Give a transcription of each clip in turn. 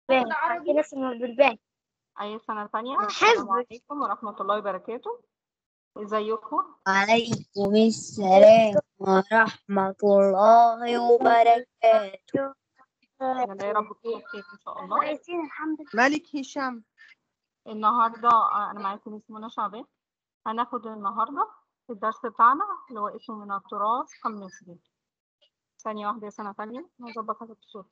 بالبان عندنا اسمه بالبان أي سنة تانية حفظ. السلام عليكم ورحمة الله وبركاته ازيكم وعليكم السلام ورحمة الله وبركاته أنا يا رب تكونوا بخير إن شاء الله كويسين الحمد لله مالك هشام النهاردة آه، أنا معاكم اسمي منى شعبان هناخد النهاردة الدرس بتاعنا اللي هو اسمه من التراث المصري ثانية واحدة يا سنة تانية هظبط هذا الصوت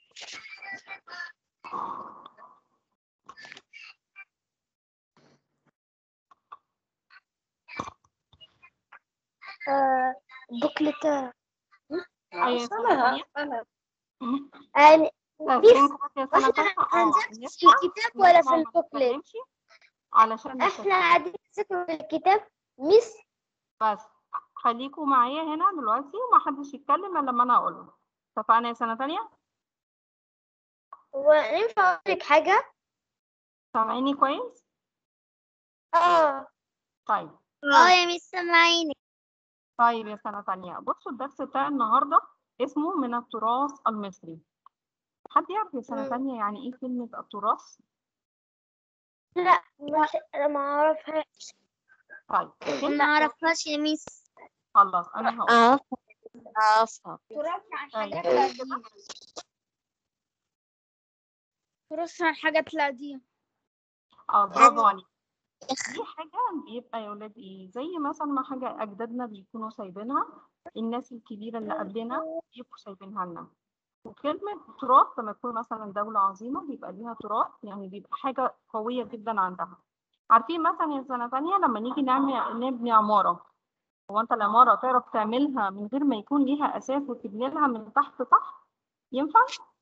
آه، بوكلت أي سنة تانية مم. يعني فاكرين كده يا سنة واحنا تانية هنذاكر آه، في الكتاب ولا في نسمع ما البوكلت نتكلمش علشان احنا نستفيد. قاعدين نذاكر في الكتاب مس بس خليكوا معايا هنا دلوقتي ومحدش يتكلم الا لما انا اقوله اتفقنا يا سنة تانية وينفع اقول لك حاجة سامعيني كويس اه طيب اه يا مس سامعيني طيب يا سنة تانية بصوا الدرس بتاع النهاردة اسمه من التراث المصري حد يعرف يا سنة مم. تانية يعني ايه كلمة التراث؟ لا مش انا ما اعرفهاش طيب ما كلمة اعرفهاش يا مس خلاص انا هقول أعرف أعرفها تراث عن طيب. حاجات قديمة تراث عن حاجات قديمة اه برافو عليك دي حاجة بيبقى يا ولاد ايه زي مثلا ما حاجة أجدادنا بيكونوا سايبينها الناس الكبيرة اللي قبلنا بيبقوا سايبينها لنا وكلمة تراث لما تكون مثلا دولة عظيمة بيبقى ليها تراث يعني بيبقى حاجة قوية جدا عندها عارفين مثلا يا سنة تانية لما نيجي نعمل نبني عمارة هو انت العمارة تعرف تعملها من غير ما يكون ليها أساس وتبني لها من تحت تحت ينفع؟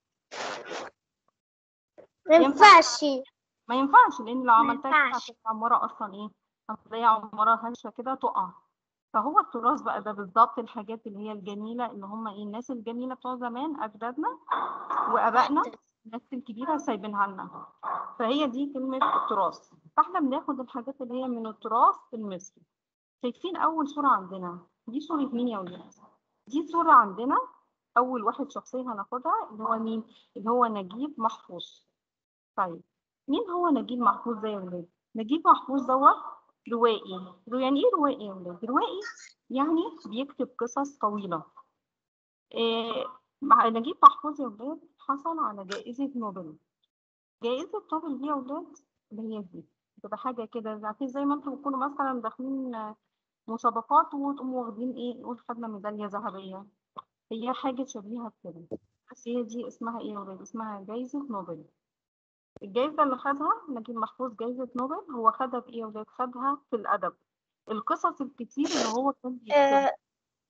ما ينفعش ما ينفعش لان لو ما عملتها كده ينفعش. هتبقى عمارة اصلا ايه هتلاقي عمارة هشة كده تقع فهو التراث بقى ده بالظبط الحاجات اللي هي الجميلة اللي هم ايه الناس الجميلة بتوع زمان اجدادنا وابائنا الناس الكبيرة سايبينها لنا فهي دي كلمة التراث فاحنا بناخد الحاجات اللي هي من التراث المصري شايفين اول صورة عندنا دي صورة مين يا ولاد دي صورة عندنا اول واحد شخصية هناخدها اللي هو مين اللي هو نجيب محفوظ طيب مين هو نجيب محفوظ ده يا ولاد؟ نجيب محفوظ دوت روائي، رو- يعني ايه روائي يا ولاد؟ روائي يعني بيكتب قصص طويلة. إيه مع نجيب محفوظ يا ولاد حصل على جائزة نوبل. جائزة نوبل دي يا ولاد اللي هي دي بتبقى حاجة كده عارفين زي ما انتوا بتكونوا مثلا داخلين آه، مسابقات وتقوموا واخدين ايه نقول خدنا ميدالية ذهبية. هي حاجة شبيهة بكده. بس هي دي اسمها ايه يا ولاد؟ اسمها جائزة نوبل. الجايزة اللي خدها نجيب محفوظ جايزة نوبل هو خدها في ايه يا ولاد؟ خدها في الأدب القصص الكتير اللي هو كان بيكتبها آه،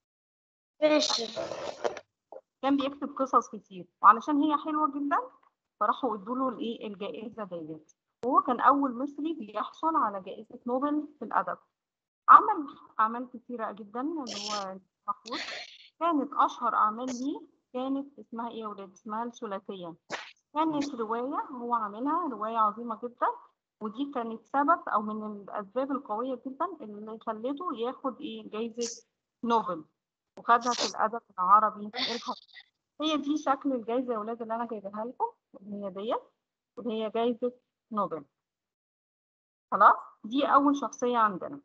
ماشي كان بيكتب قصص كتير وعلشان هي حلوة جدا فراحوا ادوا له الايه الجائزة ديت وهو كان أول مصري بيحصل على جائزة نوبل في الأدب عمل أعمال كتيرة جدا اللي هو نجيب محفوظ كانت أشهر أعمال ليه كانت اسمها ايه يا ولاد؟ اسمها الثلاثية كانت رواية هو عاملها رواية عظيمة جدا ودي كانت سبب أو من الأسباب القوية جدا اللي خلته ياخد إيه جايزة نوبل وخدها في الأدب العربي الحديث هي دي شكل الجايزة يا ولاد اللي أنا جايبها لكم اللي هي ديت اللي هي جايزة نوبل خلاص دي أول شخصية عندنا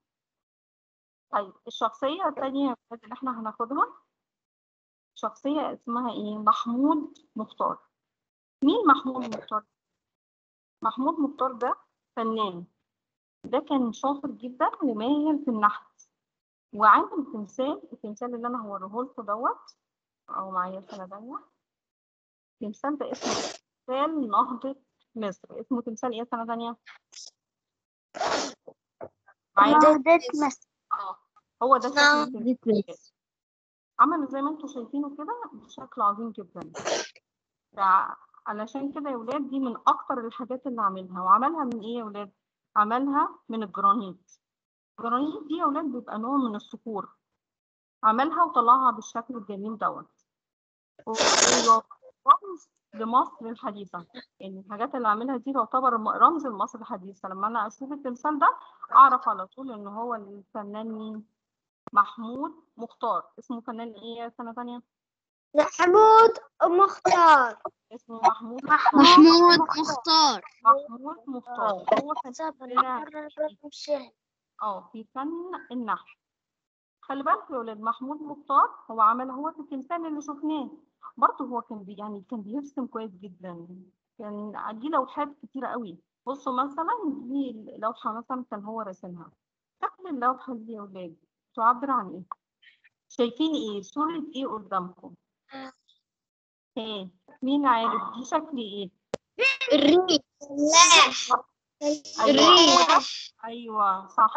طيب الشخصية التانية يا ولاد اللي إحنا هناخدها شخصية اسمها إيه محمود مختار مين محمود مختار؟ محمود مختار ده فنان ده كان شاطر جدا وماهر في النحت وعامل تمثال التمثال اللي انا هوريه لكم دوت او معايا سنه تانية التمثال ده اسمه تمثال نهضة مصر اسمه تمثال ايه سنه تانية؟ معايا نهضة مصر اه هو ده شكل التمثال عملوا زي ما انتم شايفينه كده بشكل عظيم جدا فع- علشان كده يا ولاد دي من اكتر الحاجات اللي عاملها وعملها من ايه يا ولاد عملها من الجرانيت الجرانيت دي يا ولاد بيبقى نوع من الصخور عملها وطلعها بالشكل الجميل دوت و- وهو رمز لمصر الحديثة يعني الحاجات اللي عاملها دي تعتبر م- رمز لمصر الحديثة لما أنا أشوف التمثال ده أعرف على طول إن هو الفنان مين محمود مختار اسمه فنان إيه يا سنة تانية محمود مختار اسمه محمود محمود مختار محمود مختار هو كان طلع اه في فن النحو خلي بالك يا ولاد محمود مختار هو عمل هو التمثال اللي شفناه برضه هو كان بي يعني كان بيرسم كويس جدا كان دي لوحات كتيرة قوي بصوا مثلا دي لوحة مثلا كان هو راسمها شكل اللوحة دي يا ولاد تعبر عن ايه؟ شايفين ايه؟ صورة ايه قدامكم؟ ايه؟ مين عارف دي شكل ايه؟ الريح ايوه ايوه صح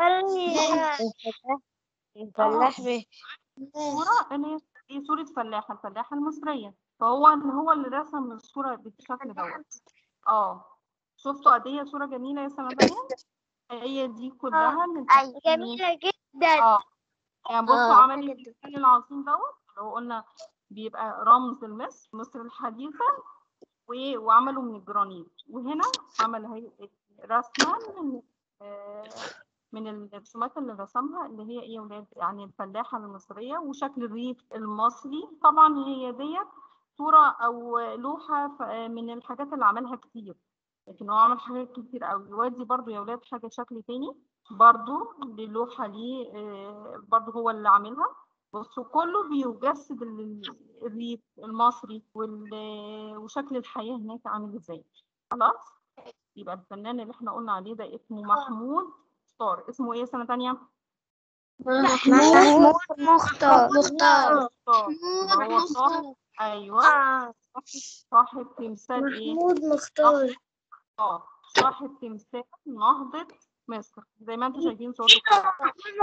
الفلاح به صورة اللي هي ايه صورة فلاحة الفلاحة المصرية فهو ان هو اللي رسم الصورة بالشكل دوت اه شفتوا قد ايه صورة جميلة يا سنة تانية هي دي كلها من أيوة جميلة جدا اه يعني بصوا آه. عمل التمثال العظيم دوت لو قلنا بيبقى رمز لمصر مصر الحديثة و- وعمله من الجرانيت وهنا عمل هي رسمة من آه، من الرسومات اللي رسمها اللي هي ايه يا ولاد يعني الفلاحة المصرية وشكل الريف المصري طبعا هي ديت صورة أو لوحة ف- من الحاجات اللي عملها كتير لكن هو عمل حاجات كتير أوي وادي برضو يا ولاد حاجة شكل تاني برضو للوحة ليه آه، برضو هو اللي عاملها بصوا كله بيجسد ال- الريف المصري وال- وشكل الحياة هناك عامل ازاي خلاص يبقى الفنان اللي احنا قلنا عليه ده اسمه محمود ستار اسمه ايه سنة تانية؟ محمود مختار مختار يبقى هو صاحب ايوه صاحب تمثال ايه؟ محمود مختار اه صاحب تمثال نهضة مصر زي ما انتم شايفين صورته كده.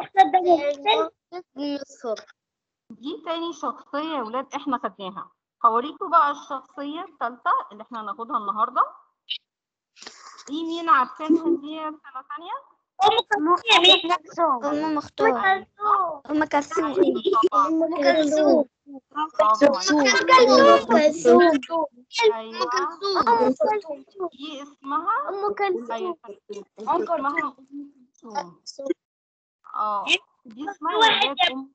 مصر دي تاني شخصية يا ولاد احنا خدناها هوريكم بقى الشخصية الثالثة اللي احنا هناخدها النهاردة دي مين عارفينها دي يا سنة تانية؟ أم مختار أم كلثوم طبعا أم كلثوم برافو عليك. كلثوم ايوه أم كلثوم دي اسمها أم كلثوم ايوه اسمها ام كلثوم اه دي اسمها يا ولاد ام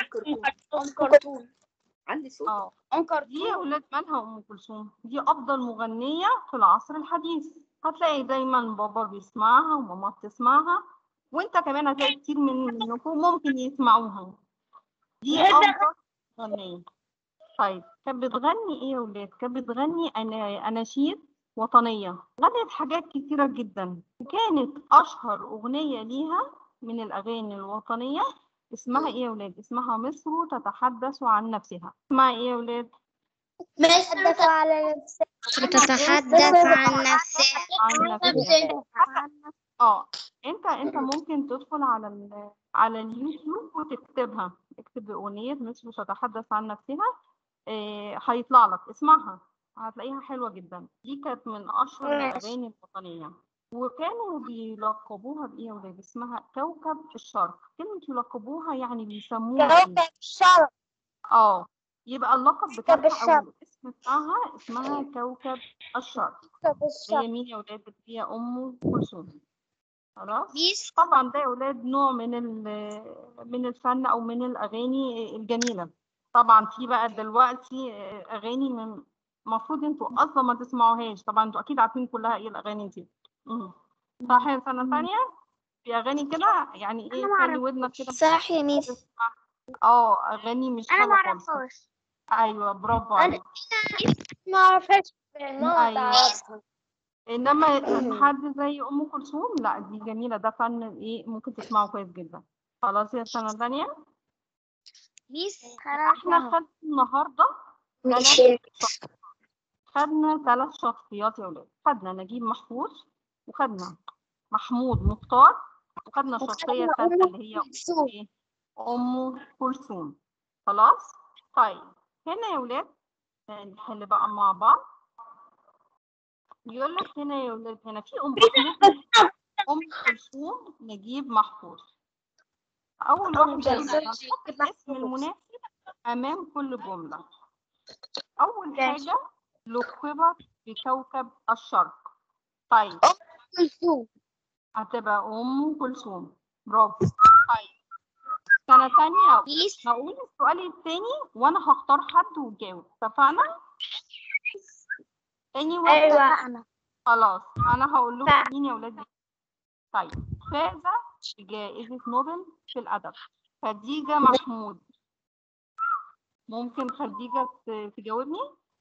أم كلثوم عندي صوت اه أم دي يا ولاد مالها ام كلثوم دي افضل مغنيه في العصر الحديث هتلاقي دايما بابا بيسمعها وماما بتسمعها وانت كمان هتلاقي كتير من منكم ممكن يسمعوها دي افضل مغنيه طيب كانت بتغني ايه يا ولاد كانت بتغني أنا- اناشيد وطنيه غنت حاجات كتيره جدا وكانت اشهر اغنيه ليها من الاغاني الوطنيه اسمها ايه يا ولاد اسمها مصر تتحدث عن نفسها اسمها ايه يا ولاد تتحدث على نفسها تتحدث عن نفسها عن نفسها اه انت انت ممكن تدخل على ال... على اليوتيوب وتكتبها اكتب اغنيه مصر تتحدث عن نفسها آه، هيطلع لك اسمعها هتلاقيها حلوه جدا دي كانت من اشهر الاغاني الوطنيه وكانوا بيلقبوها بايه يا ولاد اسمها كوكب الشرق كلمه يلقبوها يعني بيسموها كوكب ايه الشرق اه يبقى اللقب بتاعها الشرق. او الاسم بتاعها اسمها كوكب الشرق كوكب هي الشرق مين يا ولاد هي ام كلثوم خلاص بيس طبعا ده يا ولاد نوع من ال- من الفن او من الاغاني الجميله طبعا في بقى دلوقتي اغاني من المفروض انتوا اصلا ما تسمعوهاش طبعا انتوا اكيد عارفين كلها ايه الاغاني دي مم. صح يا سنه ثانيه في اغاني كده يعني ايه أنا ما خلي ودنك كده صح يا ميس تسمع اه اغاني مش أنا ما حلوه خالص أعرفهاش ايوه برافو أنا- عليك ما أعرفهاش أيوة. تعرفها انما حد زي ام كلثوم لا دي جميله ده فن ايه ممكن تسمعه كويس جدا خلاص يا سنه ثانيه بيس احنا خدنا النهارده ثلاث خدنا ثلاث شخصيات يا ولاد خدنا نجيب محفوظ وخدنا محمود مختار وخدنا الشخصيه الثالثه اللي هي ايه ام كلثوم خلاص طيب هنا يا ولاد نحل بقى مع بعض يقول لك هنا يا ولاد هنا في ام محمود ام كلثوم نجيب محفوظ اول واحده هنحط الاسم المناسب امام كل جمله اول حاجه لقبت بكوكب الشرق طيب كلثوم هتبقى ام كلثوم برافو طيب سنه ثانيه بيس هقول السؤال التاني وانا هختار حد ويجاوب اتفقنا تاني واحدة أيوة خلاص انا هقول لكم ف- مين يا ولاد طيب فاز بجائزة نوبل في الأدب خديجة محمود ممكن خديجة ت- تجاوبني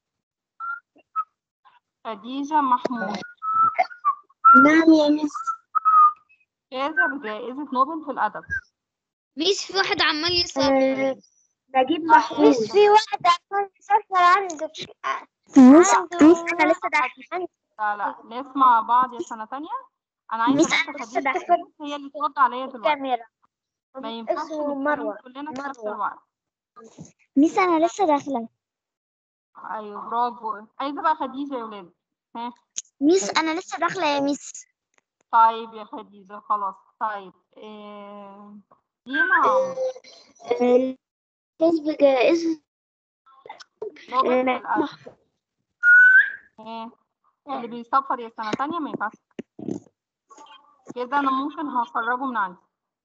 خديجة محمود نعم يا مس فاز بجائزة نوبل في الأدب ميس في واحد عمال يسأل نجيب محفوظ. مش في واحد عشان يسافر عنده عنده أنا لسه داخل لا لا نسمع بعض يا سنة تانية أنا عايزة ميس بس أنا لسه خديجة داخلة. محمود هي اللي ترد عليا دلوقتي كاميرا ما ينفعش اسمه نتكلم مروة كلنا في نفس مروة. الوقت ميس أنا لسه داخلة أيوه برافو عايزة بقى خديجة يا ولاد ها ميس أنا لسه داخلة يا ميس طيب يا خديجة خلاص طيب إيه... دينا عمرو فاز بجائزة نوبل في الأدب إيه؟ اللي بيسافر يا سنة تانية ما ينفعش كده أنا ممكن هخرجه من عندي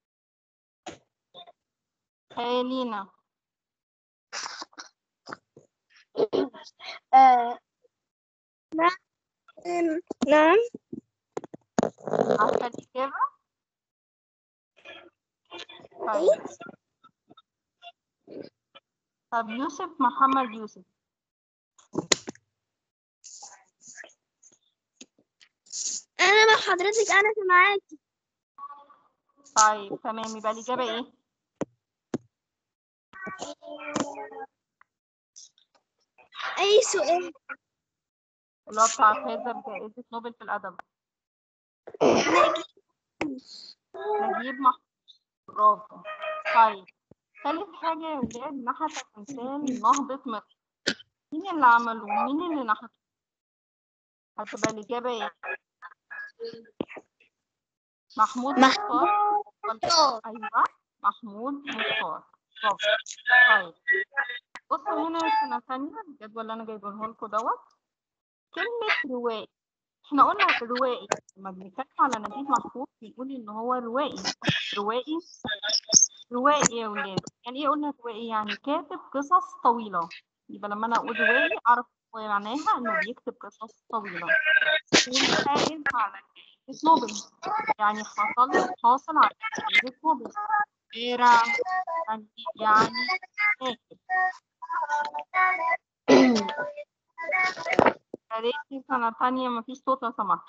إيه لينا آه، نعم نعم عارفة الإجابة؟ طيب طب يوسف محمد يوسف أنا مع حضرتك أنا سامعاك طيب تمام يبقى الإجابة إيه؟ أي سؤال اللي هو بتاع فاز بجائزة نوبل في الأدب نجيب محفوظ برافو طيب ثالث حاجة يا ولاد نحت تمثال نهضة مصر مين اللي عمله ومين اللي نحته؟ هتبقى الإجابة إيه؟ محمود مختار ولا- أيوه محمود مختار برافو طيب بصوا هنا يا سنة ثانية الجدول اللي أنا جايبه لكم دوت كلمة روائي احنا قلنا روائي لما بنتكلم على نجيب محفوظ بنقول إن هو روائي روائي روائي يا ولاد يعني ايه قلنا روائي يعني كاتب قصص طويلة يبقى لما انا اقول روائي اعرف هو معناها انه بيكتب قصص طويلة والفائز على جائزة نوبل يعني حصل حاصل على جائزة نوبل بارع يعني يعني كاتب يا ريت سنة تانية مفيش صوت لو سمحت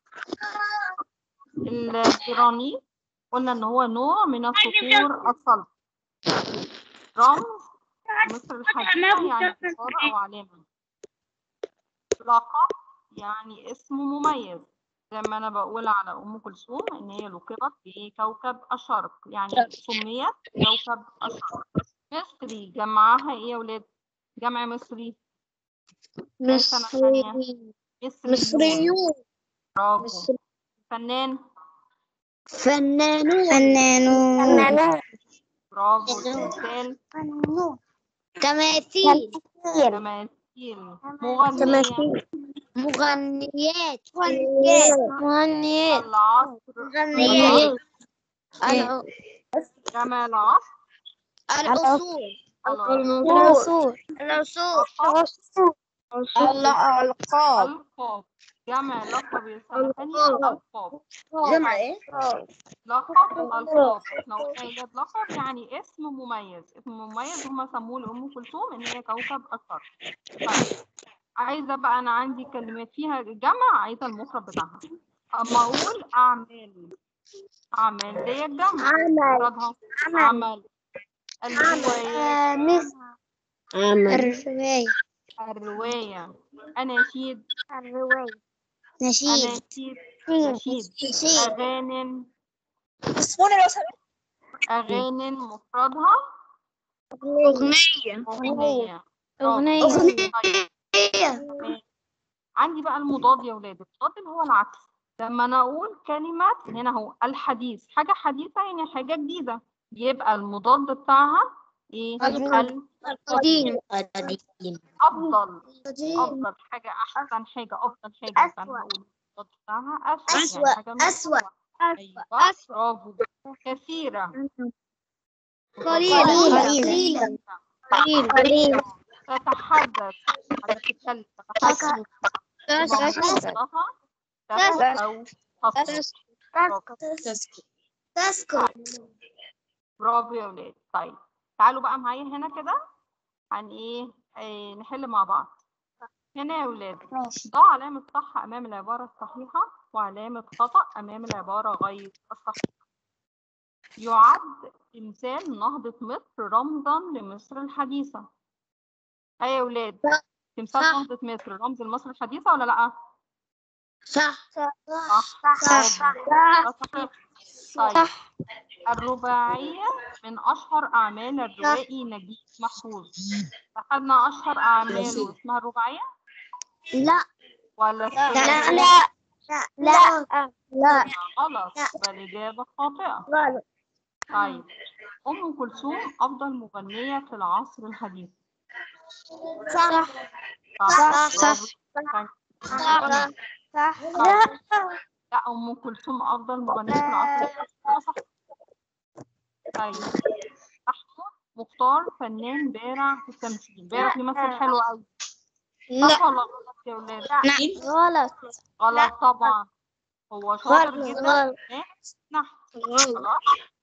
الجرانيت قلنا ان هو نوع من الصخور الصلبة رمز مصر الحديثة يعني إشارة أو علامة لقب يعني اسم مميز زي ما أنا بقول على أم كلثوم إن هي لقبت بكوكب الشرق يعني سميت كوكب الشرق مصري جمعها إيه يا ولاد؟ جمع مصري أي سنة تانية؟ مصريون مصريون برافو مصري- فنان فنانون فنانون فنانون برافو تمثال تماثيل تماثيل مغنية تماثيل مغنيات مغنيات العصر مغنيات جمع العصر الأصول خلاص العصور الأصول العصور الألقاب ألقاب جمع لقب يا سنة تانية ألقاب جمع إيه؟ لقب ألقاب احنا قلنا إيجاد لقب يعني اسم مميز اسم مميز هما سموه لأم كلثوم إن هي كوكب الشرق طيب عايزة بقى أنا عندي كلمات فيها جمع عايزة المفرد بتاعها أما أقول أعمال أعمال ديت جمع عمل مفردها عمل الروايات مس الرواية الرواية أناشيد الرواية نشيد أناشيد نشيد نشيد أغانم اسموني لو سمحت أغانم مفردها أغنية أغنية أغنية. طيب. تمام. عندي بقى المضاد يا ولاد المضاد اللي هو العكس لما انا اقول كلمة هنا هو الحديث حاجة حديثة يعني حاجة جديدة يبقى المضاد بتاعها ايه قديم. القديم قديم افضل افضل حاجة احسن حاجة افضل حاجة فانا أسوأ. بقول المضاد بتاعها اسوأ أسوأ. يعني حاجة مش أسوأ. حلوة. ايوه برافو كثيرة قليلة. قليل قليل تتحدث حاجة بتتكلم تتحدث يبقى تذكر. مضادها تسكت أو تسكت تذكر برافو يا ولاد طيب تعالوا بقى معايا هنا كده عن ايه آه نحل مع بعض هنا يا ولاد ماشي ضع علامة صح أمام العبارة الصحيحة وعلامة خطأ أمام العبارة غير الصحيحة يعد تمثال نهضة مصر رمزا لمصر الحديثة أي يا ولاد تمثال صح. نهضة مصر رمز لمصر الحديثة ولا لأ؟ صح صح صح برافو. ده صحيح طيب الرباعية من أشهر أعمال الروائي نجيب محفوظ أخذنا أشهر أعماله اسمها الرباعية لا ولا لا الثلاثية؟ لا لا لا غلط فالإجابة خاطئة غلط طيب أم كلثوم أفضل مغنية في العصر الحديث صح صح صح. برافو. صح صح لا أم كلثوم أفضل مغنية في العصر الحديث آه، صح طيب محمود مختار فنان بارع في التمثيل بارع بيمثل حلو أوي صح لا ولا غلط يا ولاد؟ غلط غلط طبعا هو شاطر غلط جدا غلط في نحو خلاص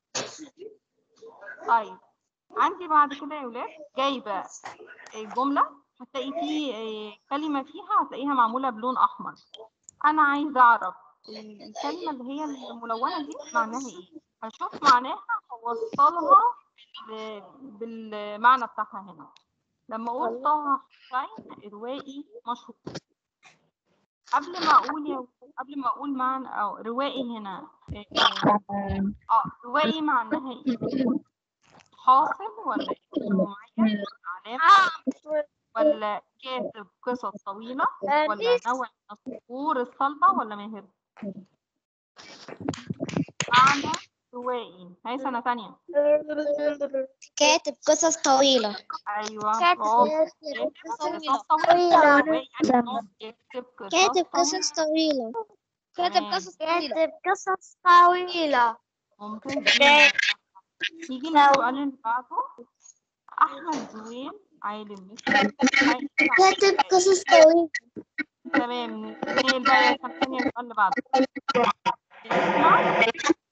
طيب عندي بعد كده يا ولاد جايبه الجمله هتلاقي فيه آه، كلمه فيها هتلاقيها معموله بلون احمر انا عايزه اعرف الكلمه اللي هي الملونه دي معناها ايه هشوف معناها اوصلها بال- بالمعنى بتاعها هنا لما اقول طه حسين روائي مشهور قبل ما اقول يا قبل ما اقول معنى او روائي هنا إيه، اه روائي معناها ايه حاصل ولا اسم معين علامة ولا كاتب قصص طويلة ولا نوع من الصخور الصلبة ولا ماهر معنى روائي هاي سنة تانية كاتب قصص طويلة أيوة كاتب برافو كاتب كاتب قصص قصص طويلة طويلة. روائي يعني إنه يكتب قصص كاتب طويلة. قصص طويلة تمام. كاتب قصص طويلة ممتاز جدا نيجي للسؤال اللي بعده أحمد زويل عالم مصري كاتب قصص طويلة تمام نتنقل بقى يا سنة تانية السؤال اللي بعده نسمع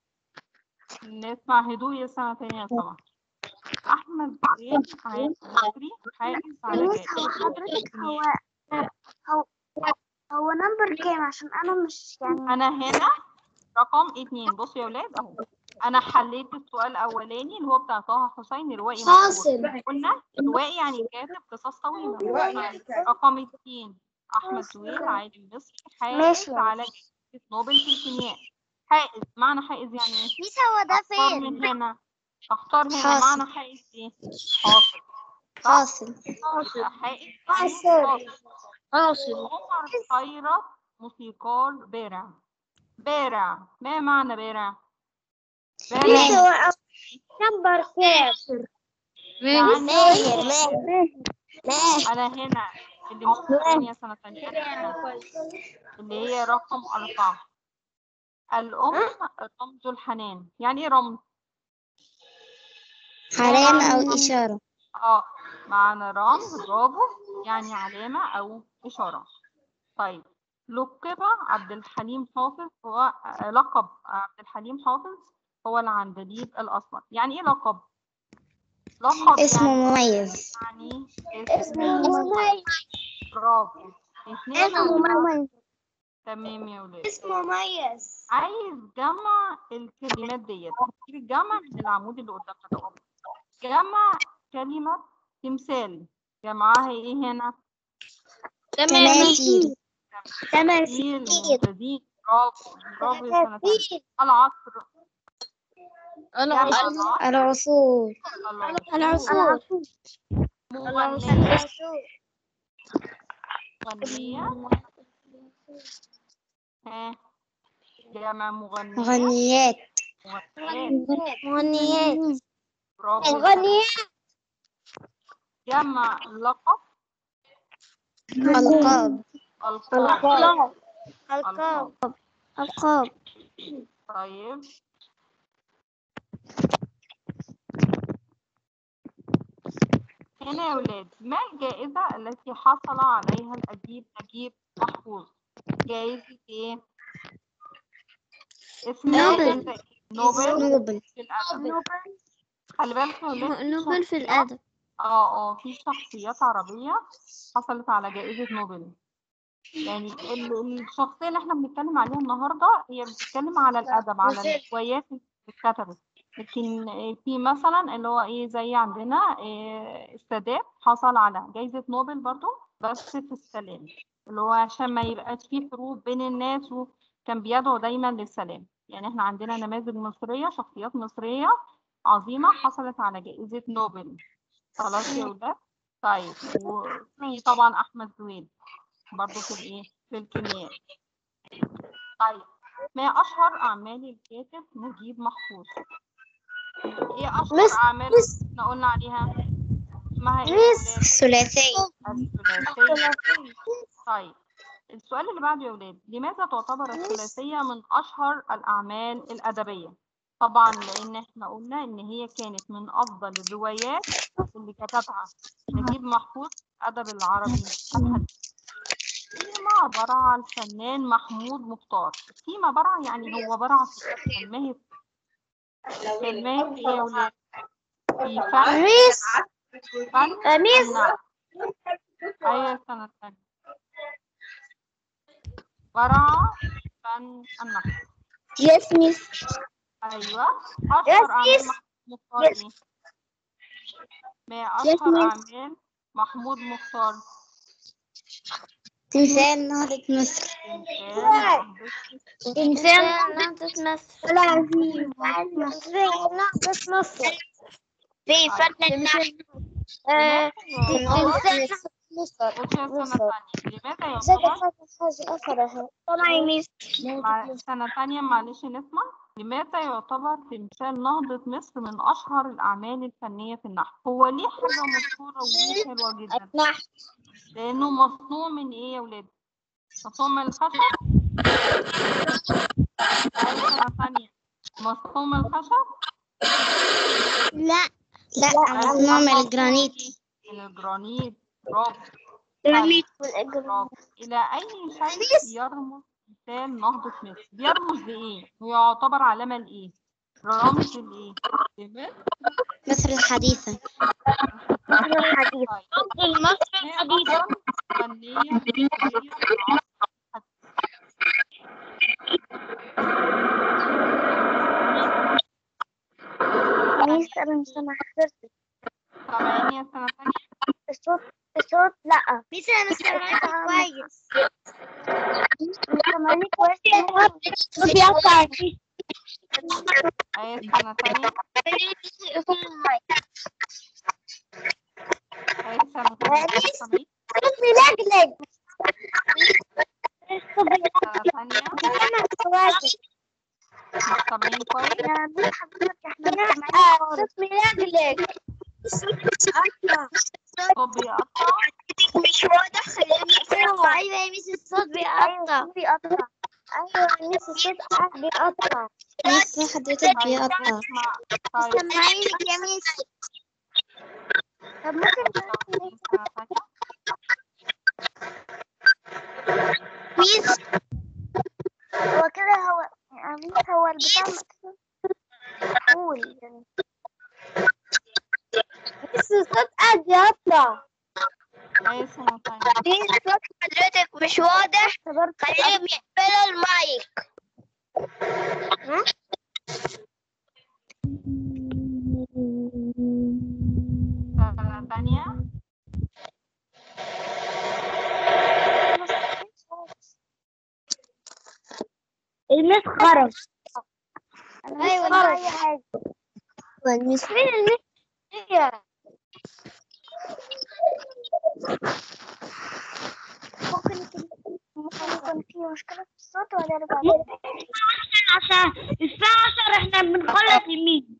نسمع هدوء يا سنة تانية طبعا أحمد زويل عالم مصري حائز على بص جائزة هو حضرتك هو هو هو نمبر كام عشان انا مش يعني أنا هنا رقم اتنين بصوا يا ولاد أهو أنا حليت السؤال الأولاني اللي هو بتاع طه حسين روائي مشهور حاصل قلنا روائي يعني كاتب قصص طويلة رقم اتنين أحمد زويل عالم مصري حائز ماشي. على جائزة نوبل في الكيمياء حائز معنى حائز يعني إيه؟ ميس هو ده اختار فين؟ من هنا اختار هنا حاصل. معنى حائز ايه حاصل حاصل يبقى حائز يعني حاصل. حاصل حاصل عمر خيرت موسيقار بارع بارع ما معنى بارع ميس بارع هو نمبر كام؟ يعني ماهر ماهر ماهر انا هنا اللي مش ثانية سنة تانية هنا اللي هي رقم أربعة الأم رمز الحنان يعني ايه رمز؟ علامة أو إشارة اه معنى رمز برافو يعني علامة أو إشارة طيب لقب عبد الحليم حافظ هو آه، لقب عبد الحليم حافظ هو العندليب الأسمر يعني إيه لقب؟ لقب اسمه يعني مميز يعني اسمه مميز برافو اتنين اسمه مميز تمام يا ولاد اسمه مميز عايز جمع الكلمات ديت هتجيب الجمع من العمود اللي قدامنا ده جمع كلمة تمثال جمعها ايه هنا؟ تماثيل تماثيل ممتازين برافو برافو يا سنة تانية العصر جمع العصر العصور العصور مغنية مغنية ها جمع مغنية مغنيات مغنيات مغنيات برافو يا سنة. مغنيات جمع لقب ألقاب ألقاب ألقاب ألقاب ألقاب طيب هنا يا ولاد ما الجائزة التي حصل عليها الأديب نجيب محفوظ جائزة ايه اسمها نوبل. جائزة إيه؟ نوبل نوبل في الأدب خلي بالك يا ولاد نوبل في الأدب اه اه في شخصيات عربية حصلت على جائزة نوبل يعني ال- الشخصية اللي احنا بنتكلم عليها النهاردة هي بتتكلم على الأدب على الروايات اللي اتكتبت لكن آه، في مثلا اللي هو ايه زي عندنا آه، السادات حصل على جائزة نوبل برضو بس في السلام اللي هو عشان ما يبقاش فيه حروب بين الناس وكان بيدعو دايما للسلام يعني احنا عندنا نماذج مصرية شخصيات مصرية عظيمة حصلت على جائزة نوبل خلاص يا ولاد طيب وفي طبعا أحمد زويل برضو في الايه في الكيمياء طيب ما اشهر اعمال الكاتب نجيب محفوظ ايه اشهر مس- اعمال مس- احنا قلنا عليها اسمها ايه يا مس- ولاد ثلاثي الثلاثيه طيب السؤال اللي بعده يا ولاد لماذا تعتبر الثلاثيه من اشهر الاعمال الادبيه طبعا لان احنا قلنا ان هي كانت من افضل الروايات اللي كتبها نجيب محفوظ الادب العربي الحديث فيما برع الفنان محمود مختار فيما برع يعني هو برع في كان ماهر كان ماهر في ايه يا ولاد في فن ميس فن ميس. النحت ايوه السنة الثانية برع فن النحت يس ميس ايوه اشهر اعمال يس. محمود مختار ايه ما اشهر ميس. اعمال محمود مختار تمثال نهضة مصر تمثال إنسان نهضة مصر لا في نهضة مصر في فن النحت آه، إنسان مصر بصي يا سنة ثانية لماذا يعتبر حاجة أخرى طبعا ميس مع سنة تانية معلش نسمع لماذا يعتبر تمثال نهضة مصر من أشهر الأعمال الفنية في النحت؟ هو ليه حاجة مشهورة وليه حلوة جدا؟ النحت لأنه مصنوع من إيه يا ولاد؟ مصنوع من الخشب؟ أي سنة تانية مصنوع من الخشب؟ لا لا مصنوع من الجرانيت من الجرانيت برافو جرانيت برافو إلى أي شيء يرمز تمثال نهضة مصر؟ بيرمز لإيه؟ ويعتبر علامة لإيه؟ رمز لإيه؟ لمصر مصر الحديثة الحديث طيب المصري ما أفضل فنية مصرية في العصر ميس أنا مش سامعة حضرتك سامعيني يا سنة تانية؟ الصوت الصوت لا ميس أنا سامعاك كويس مش سامعني كويس الصوت بيقطع أي سنة تانية؟ أي سنة تانية؟ ميس. سامعين؟ الصوت بيلجلج سنة تانية؟ مش سامعين كويس؟ يا بنت حضرتك احنا مش سامعين الصوت بيلجلج الصوت بيقطع مش واضح خليني أيوة يا ميس الصوت بيقطع بيقطع ايوه ميس الصوت قاعد بيقطع ميس حضرتك طيب بيقطع اسمع طيب سامعينك يا ميس طب ممكن سامعين سنة تانية؟ ميس هو كده هو يعني ميس هو البتاع مكسور قول يعني ميس الصوت قاعد يقطع أي سنة تانية؟ ميس صوت حضرتك مش واضح خليهم يقفلوا المايك ها؟ سنة تانية؟ الميس خرج أيوة، الميس خرج اي حاجه والميس فين الميس هي ممكن يكون ممكن يكون في مشكلة في الصوت ولا نرجع عشان الساعة 10 احنا بنخلص يمين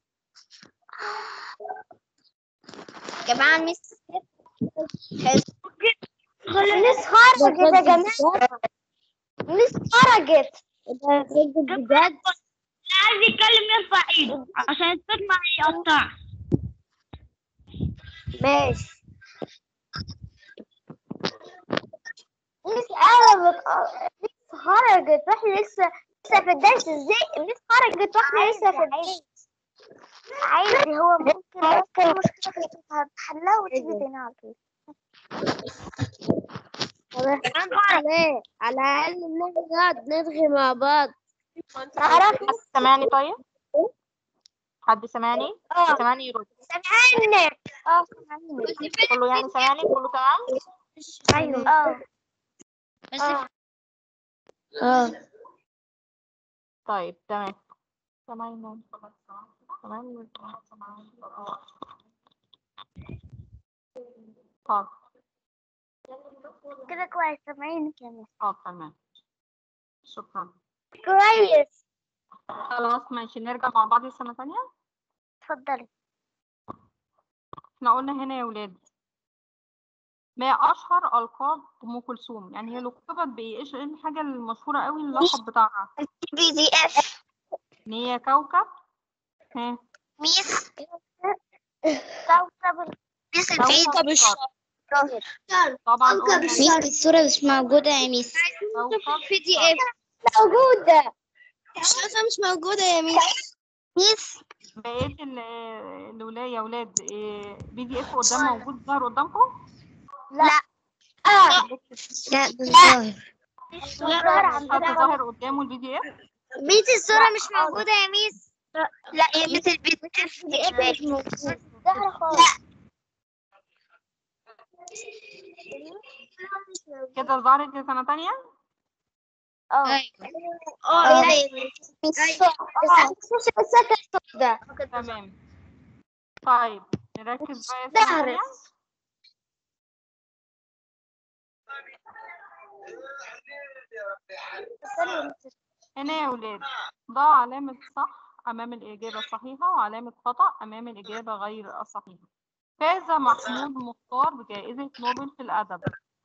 جماعة الميس الميس خرجت يا جماعة الميس خرجت بجد عايز يتكلم يرفع ايده عشان الصوت ما يقطع ماشي ميس انا بت... ميس خرجت واحنا لسه لسه في الدرس ازاي ميس خرجت واحنا لسه في الدرس عادي هو ممكن ممكن مشكلة في هتحلها وتيجي تاني على طول ليه؟ على الأقل نقعد نرغي مع بعض تعرف حد سامعني طيب حد سامعني اه سامعني يرد سامعني اه سامعني كله يعني سامعني كله تمام ايوه اه اه اه طيب تمام تمام تمام طب كده كويس سامعينك يا ميس اه تمام شكرا كويس خلاص ماشي نرجع مع بعض السنة تانية اتفضلي احنا قلنا هنا يا ولاد ما أشهر ألقاب أم كلثوم يعني هي لقبت بإيه إيش إيه الحاجة المشهورة قوي اللقب بتاعها بي دي اف إن هي كوكب ها ميس كوكب ميس كوكب الشرق طبعا قلنا ميس الصورة مش موجودة يا ميس كوكب في دي اف موجودة الشاشة مش موجودة يا ميس ميس بقيت ال- الولاية يا ولاد بي دي اف قدام موجود ظهر قدامكم لا اه لا ده الظاهر الظاهر حد عندنا ظاهر قدامه البي دي اف ميس الصورة مش موجودة يا ميس لا يا ميس البيت دي اف مش موجودة الظاهر خالص كده ظهرت في سنة تانية اه اه ده تمام طيب نركز بقى يا سنة ظهرت. تانية هنا يا ولاد ضع علامة صح أمام الإجابة الصحيحة وعلامة خطأ أمام الإجابة غير الصحيحة فاز محمود مختار بجائزة نوبل في الأدب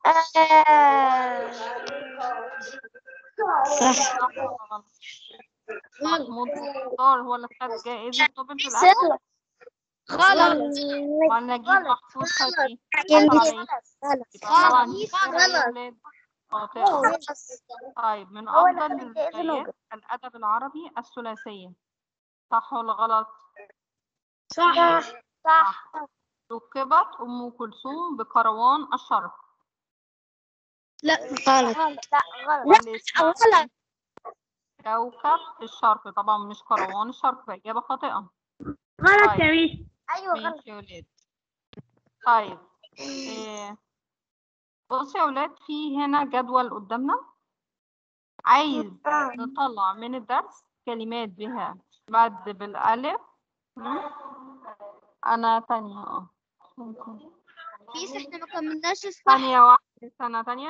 صح صح ولا غلط؟ محمود مختار هو اللي خد جائزة نوبل في الأدب غلط ولا نجيب غلط. محفوظ خد إيه؟ يا حصل ميس على إيه؟ غلط يبقى طبعا دي غلط خسارة يا غلط ولاد خاطئة طيب من هو اللي أفضل خد جائزة نوبل. الروايات الأدب العربي الثلاثية صح ولا غلط؟ صح صح لقبت أم كلثوم بكروان الشرق لا غلط غلط لا غلط واللي اسمها غلط كوكب الشرق طبعا مش كروان الشرق فإجابة خاطئة غلط يا ميس ايوه غلط ماشي يا ولاد طيب إيه. بصوا يا ولاد في هنا جدول قدامنا عايز نطلع من الدرس كلمات بها مد بالألف م? أنا تانية اه ميس احنا ما كملناش الصح ثانية واحدة سنة تانية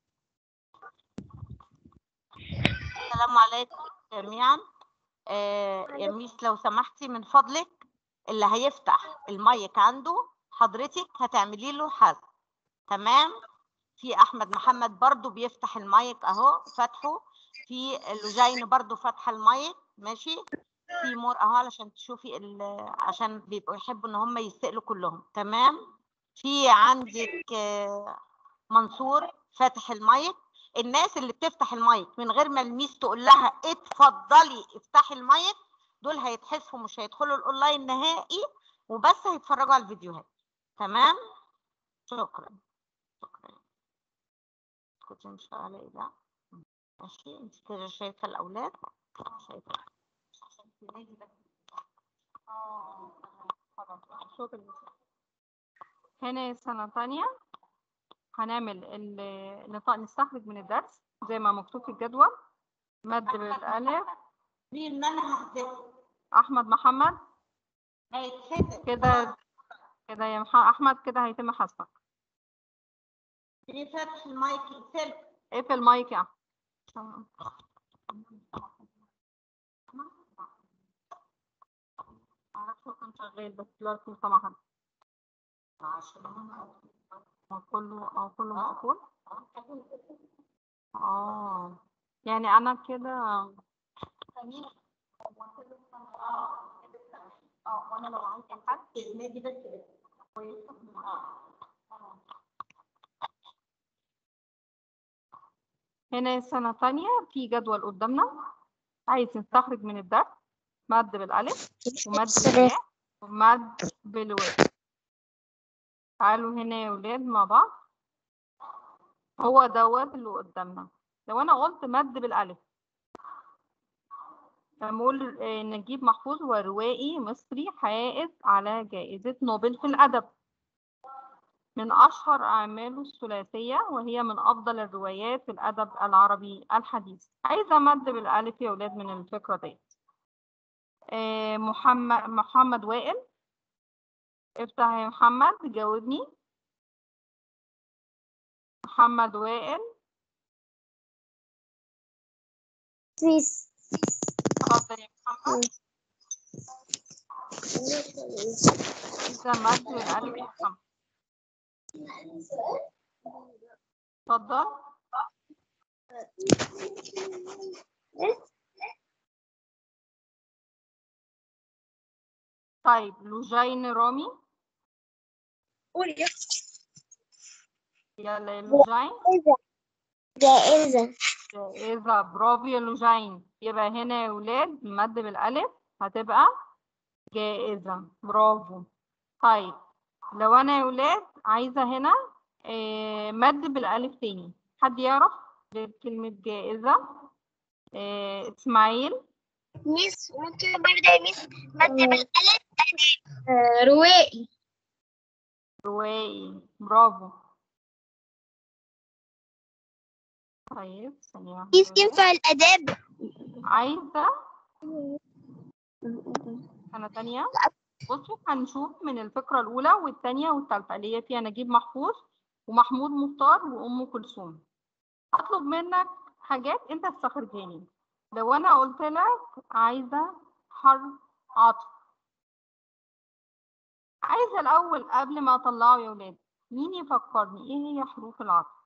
السلام عليكم جميعا آه يا ميس لو سمحتي من فضلك اللي هيفتح المايك عنده حضرتك هتعملي له حذف تمام في احمد محمد برضو بيفتح المايك اهو فاتحه في لوجين برضو فاتحه المايك ماشي في مور اهو علشان تشوفي ال- عشان بيبقوا يحبوا ان هم يسألوا كلهم تمام في عندك آه، منصور فاتح المايك الناس اللي بتفتح المايك من غير ما الميس تقول لها اتفضلي افتحي المايك دول هيتحذفوا مش هيدخلوا الاونلاين نهائي وبس هيتفرجوا على الفيديوهات تمام شكرا شكرا كنت مش على ايه ده ماشي انت كده شايفه الاولاد شايفه عشان تلاقي بس اه خلاص شكرا هنا سنة تانية هنعمل ال- نط- نستخرج من الدرس زي ما مكتوب في الجدول مد بالألف مين اللي انا هحذفه أحمد محمد هيتحذف كده كده يا مح- أحمد كده هيتم حذفك اللي فاتح المايك يقفل اقفل المايك يا أحمد معرفش هو كان شغال بس دلوقتي مش سامع حد هو كله اه كله مقفول اه يعني انا كده اه وانا لو عايزه حد نادي بس كويس هنا سنة تانية في جدول قدامنا عايز نستخرج من الدرس مد بالألف ومد بالياء ومد بالواو تعالوا هنا يا ولاد مع بعض هو دوت اللي قدامنا لو أنا قلت مد بالألف لما أقول آه، نجيب محفوظ هو روائي مصري حائز على جائزة نوبل في الأدب من أشهر أعماله الثلاثية وهي من أفضل الروايات في الأدب العربي الحديث عايزة مد بالألف يا ولاد من الفكرة ديت آه، محمد محمد وائل افتح يا محمد جاوبني محمد وائل سيس اتفضل يا محمد إذا مد بالألف يا محمد اتفضل طيب لوجين رامي قول يا يلا يا لوجين جائزة جائزة برافو يا لوجين يبقى هنا يا ولاد مد بالألف هتبقى جائزة برافو طيب لو أنا يا ولاد عايزة هنا آه، مد بالألف تاني حد يعرف غير كلمة جائزة آه، إسماعيل ميس ممكن برضه يا ميس مد بالألف روائي روائي برافو طيب ثانية واحدة ميس يا ولاد. ينفع الآداب عايزة سنة تانية بصوا هنشوف من الفكرة الأولى والتانية والتالتة اللي هي فيها نجيب محفوظ ومحمود مختار وأم كلثوم أطلب منك حاجات أنت تستخرجها لي لو أنا قلت لك عايزة حرف عطف عايزة الأول قبل ما أطلعه يا ولاد مين يفكرني إيه هي حروف العطف؟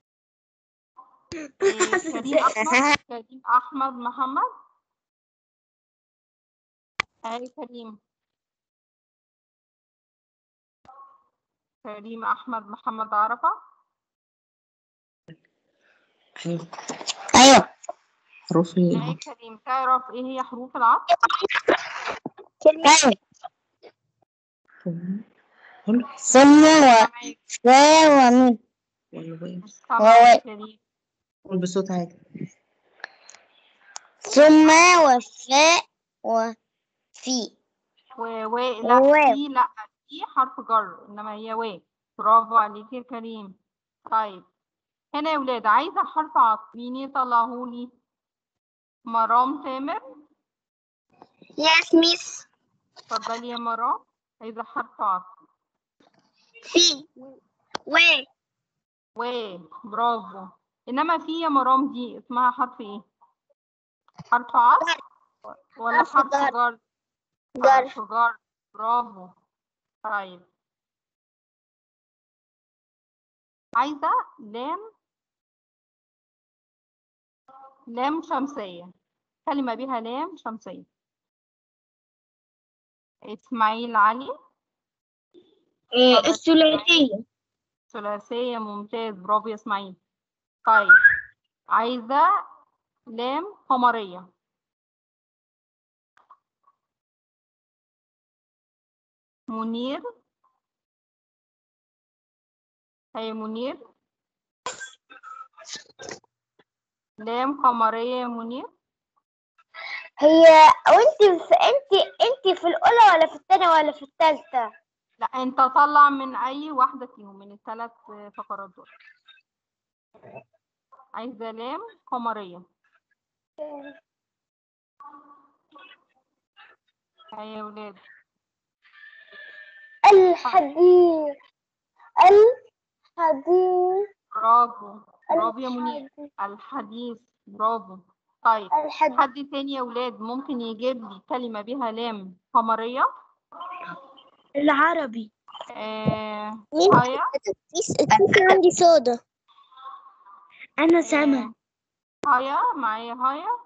إيه كريم أحمد كريم أحمد محمد أي كريم كريم أحمد محمد عرفة أيوه حروف ال أي كريم تعرف إيه هي حروف العطف؟ كلمة قول ثم و و ومن والواو مش سامعة يا كريم قول بصوت عالي ثم وفاء وفي و و لا وواو. في لا في حرف جر إنما هي و برافو عليك يا كريم طيب هنا يا ولاد عايزة حرف عطف مين يطلعهولي؟ مرام تامر يس ميس اتفضلي يا مرام عايزة حرف عطف في و و برافو إنما في يا مرام دي اسمها حرف إيه؟ حرف عطف ولا حرف حرف جر. جر؟ جر حرف جر برافو طيب عايزة لام لام شمسية كلمة بها لام شمسية إسماعيل علي الثلاثية ثلاثية ممتاز برافو يا إسماعيل طيب عايزة لام قمرية منير هي منير لام قمرية يا منير هي وانت في انت انت في الاولى ولا في الثانيه ولا في الثالثه لا انت طلع من اي واحدة فيهم من الثلاث فقرات دول عايزة لام قمرية هيا يا ولاد الحديث الحديث برافو برافو يا منير الحديث برافو طيب الحديث حد تاني يا ولاد ممكن يجيب لي كلمة بها لام قمرية العربي آه مين هيا الكيس عندي صودا أنا سما هيا معايا هيا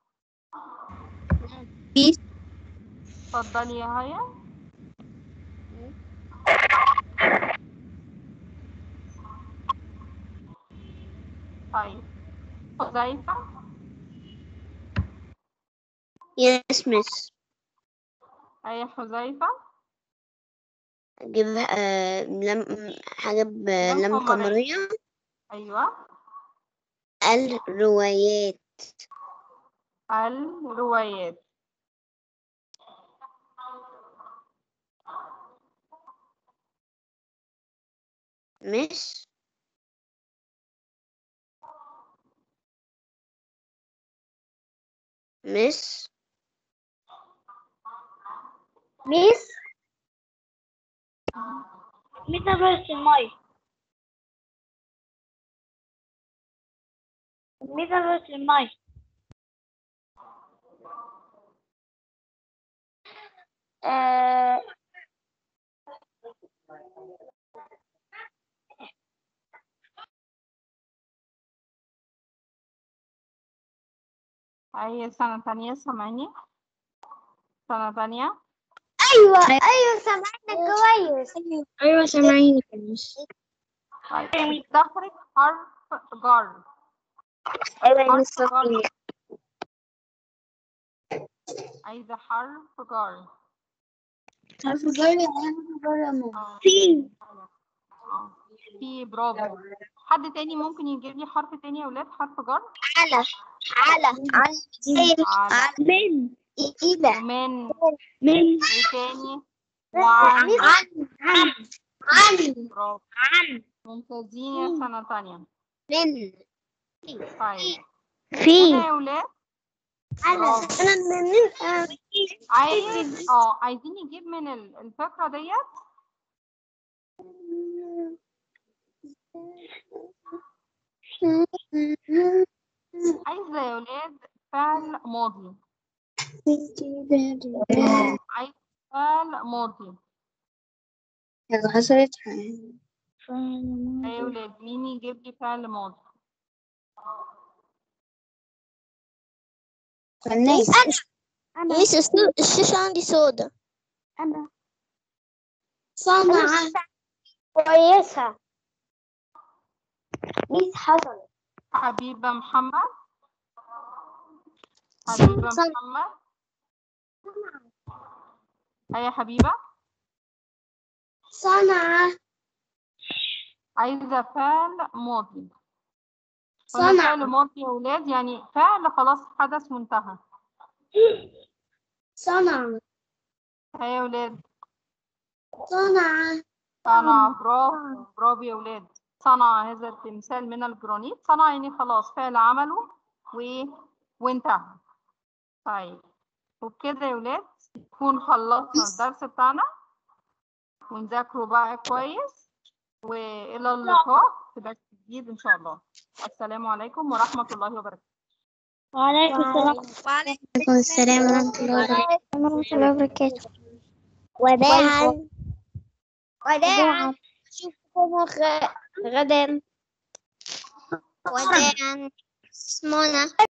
بيس. اتفضلي يا هيا طيب حذيفة يس مس أي حذيفة أجيب آه لم هجيب لم لم قمرية. قمرية أيوة الروايات الروايات مش مش ميس ميس بس الماي ميس بس الماي آه أي سنة تانية سامعني سنة تانية ايوه ايوه سامعنا كويس أيوة سامعيني مش طيب تخرج حرف جر أيوة حرف جر عايزة حرف جر عارفة جاية بره آه. في آه. في برافو حد تاني ممكن يجيب لي حرف تاني يا ولاد حرف جر على على على على من إلى ومن من ايه تاني وعن عن عن عن برافو عن ممتازين يا سنة تانية من طيب في هنا يا ولاد على برافو. انا من آه، عايز اه عايزين نجيب من ال- الفكرة ديت عايزة يا ولاد فعل ماضي عايز فعل ماضي حصلت ايه يا ولاد مين يجيب لي فعل ماضي الناس انا ميس الشاشة عندي سودا انا صنع كويسة ميس حصل حبيبة محمد حبيبة صنع. محمد هيا حبيبة صنع عايزة فعل ماضي قلنا صنع. فعل ماضي يا ولاد يعني فعل خلاص حدث وانتهى صنع هيا يا ولاد صنع صنع برافو برافو يا ولاد صنع هذا التمثال من الجرانيت صنع يعني خلاص فعل عمله و... وانتهى طيب وبكده يا ولاد نكون خلصنا الدرس بتاعنا ونذاكروا بقى كويس وإلى اللقاء في درس جديد إن شاء الله السلام عليكم ورحمة الله وبركاته وعليكم السلام وعليكم السلام ورحمة الله وبركاته ورحمة الله وبركاته وداعا وداعا أشوفكم غ- غدا وداعا اسمنا